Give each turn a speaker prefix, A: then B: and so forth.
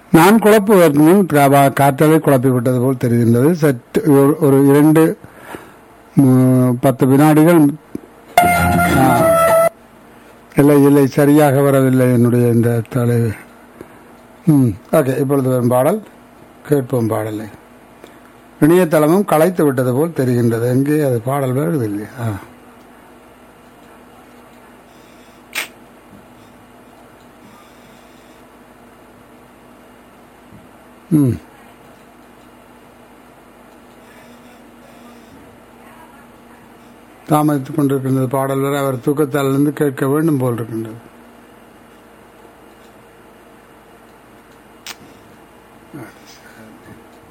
A: நான் குழப்புவதற்கு முன் கா- காற்றலை குழப்பி விட்டது போல் தெரிகின்றது சற்று ஒரு- ஒரு இரண்டு ம், பத்து வினாடிகள் ஆ, இல்லை இல்லை சரியாக வரவில்லை என்னுடைய இந்த தலை ம் ஓகே இப்பொழுது வரும் பாடல் கேட்போம் பாடலை இணையதளமும் களைத்து விட்டது போல் தெரிகின்றது எங்கே அது பாடல் வருவதில்லை ஆ ம் தாமதித்துக் கொண்டிருக்கின்றது பாடல் வரை அவர் தூக்கத்தாலிருந்து கேட்க வேண்டும் போல் இருக்கின்றது